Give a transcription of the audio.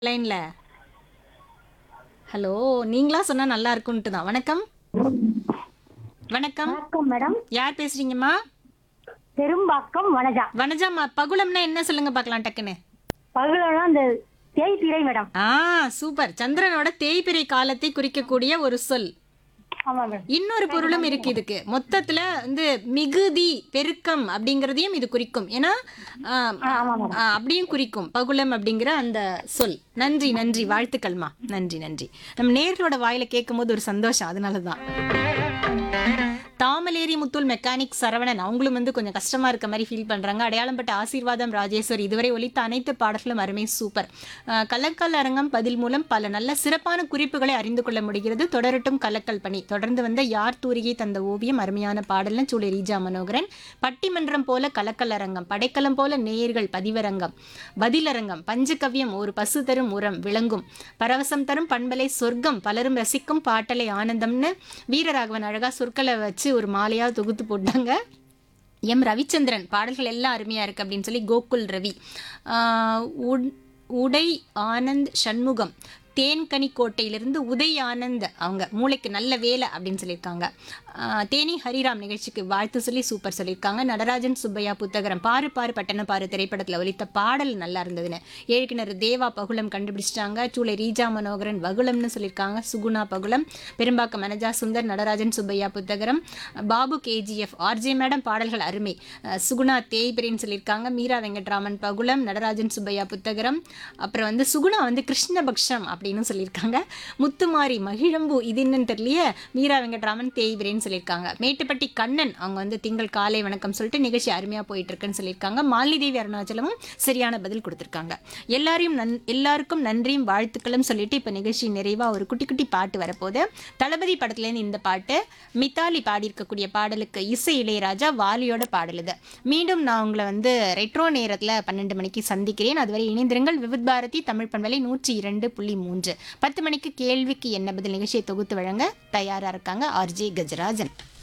லைன்ல ஹலோ நீங்களா சொன்னா நல்லா இருக்கும்ட்டு தான் வணக்கம் வணக்கம் வணக்கம் மேடம் யார் பேசுறீங்கம்மா பெரும்பாக்கம் வனஜா வனஜாம்மா பகுளம்னா என்ன சொல்லுங்க பார்க்கலாம் டக்குன்னு பகலோட அந்த தேய்பிரை மேடம் ஆ சூப்பர் சந்திரனோட தேய்பிறை காலத்தை குறிக்கக்கூடிய ஒரு சொல் ஆமா மேடம் இன்னொரு பொருளும் இருக்கு இதுக்கு மொத்தத்துல வந்து மிகுதி பெருக்கம் அப்படிங்கறதையும் இது குறிக்கும் ஏன்னா ஆ, ஆ, ஆமா மேடம் ஆ, அப்படியும் குறிக்கும் பகுளம் அப்படிங்கிற அந்த சொல் நன்றி நன்றி வாழ்த்துக்கள்மா நன்றி நன்றி நம்ம நேர்களோட வாயில கேட்கும் போது ஒரு சந்தோஷம் அதனால தான் தாமலேரி முத்துல் மெக்கானிக் சரவணன் அவங்களும் வந்து கொஞ்சம் கஷ்டமா இருக்க மாதிரி ஃபீல் பண்றாங்க அடையாளம் பட்ட ஆசீர்வாதம் ராஜேஸ்வர் இதுவரை ஒலித்த அனைத்து பாடல்களும் அருமை சூப்பர் அஹ், கலக்கல் அரங்கம் பதில் மூலம் பல நல்ல சிறப்பான குறிப்புகளை அறிந்து கொள்ள முடிகிறது தொடரட்டும் கலக்கல் பணி தொடர்ந்து வந்த யார் தூரிகை தந்த ஓவியம் அருமையான பாடல்னு சூளை ரீஜா மனோகரன் பட்டிமன்றம் போல கலக்கல் அரங்கம் படைக்கலம் போல நேயர்கள் பதிவரங்கம் பதிலரங்கம் பஞ்சகவ்யம் ஒரு பசு தரும் உரம் விளங்கும் பரவசம் தரும் பண்பலை சொர்க்கம் பலரும் ரசிக்கும் பாட்டலை ஆனந்தம்னு வீரராகவன் அழகா சொற்களை வச்சு ஒரு மாலையா தொகுத்து போட்டாங்க எம் ரவிச்சந்திரன் பாடல்கள் எல்லாம் அருமையா இருக்கு அப்படின்னு சொல்லி கோகுல் ரவி ஆஹ் உட்- உடை ஆனந்த் சண்முகம் தேன்கனி கோட்டையிலிருந்து உதய் ஆனந்த் அவங்க மூளைக்கு நல்ல வேலை அப்படின்னு சொல்லியிருக்காங்க ஆஹ் தேனி ஹரிராம் நிகழ்ச்சிக்கு வாழ்த்து சொல்லி சூப்பர் சொல்லியிருக்காங்க நடராஜன் சுப்பையா புத்தகரம் பாரு பாரு பட்டண பாரு திரைப்படத்தில் ஒலித்த பாடல் நல்லா இருந்ததுன்னு ஏழுக்கிணறு தேவா பகுளம் கண்டுபிடிச்சிட்டாங்க சூளை ரீஜா மனோகரன் வகுளம்னு சொல்லியிருக்காங்க Suguna Bagulam Perumbakkam Manaja Sundar Natarajan Subbaiah Puthagaram Babu KGF RJ madam பாடல்கள் அருமை அஹ் சுகுணா தேய்பிரின்னு சொல்லியிருக்காங்க மீரா வெங்கட்ராமன் பகுளம் நடராஜன் சுப்பையா புத்தகரம் அப்புறம் வந்து சுகுணா வந்து கிருஷ்ணபக்ஷம் அப்படின்னு சொல்லியிருக்காங்க முத்துமாரி மகிழம்பு இது என்னன்னு தெரியலையே மீரா வெங்கட்ராமன் தேய்பிரின்னு சொல்லியிருக்காங்க மேட்டுப்பட்டி கண்ணன் அவங்க வந்து திங்கள் காலை வணக்கம் சொல்லிட்டு நிகழ்ச்சி அருமையாக போயிட்டு இருக்குன்னு சொல்லியிருக்காங்க மாலிதேவி அருணாச்சலமும் சரியான பதில் கொடுத்துருக்காங்க எல்லாரையும் நன் எல்லாருக்கும் நன்றியும் வாழ்த்துக்களும் சொல்லிட்டு இப்போ நிகழ்ச்சி நிறைவாக ஒரு குட்டி குட்டி பாட்டு வரப்போகுது தளபதி படத்துலேருந்து இந்த பாட்டு மித்தாலி பாடியிருக்கக்கூடிய பாடலுக்கு இசை இளையராஜா வாலியோட பாடல் இது மீண்டும் நான் உங்களை வந்து ரெட்ரோ நேரத்தில் பன்னெண்டு மணிக்கு சந்திக்கிறேன் அதுவரை இணைந்திருங்கள் விவித் பாரதி தமிழ் பண்பலை நூற்றி இரண்டு புள்ளி மூன்று பத்து மணிக்கு கேள்விக்கு என்ன பதில் நிகழ்ச்சியை தொகுத்து வழங்க தயாராக இருக்காங்க ஆர்ஜே கஜராஜன்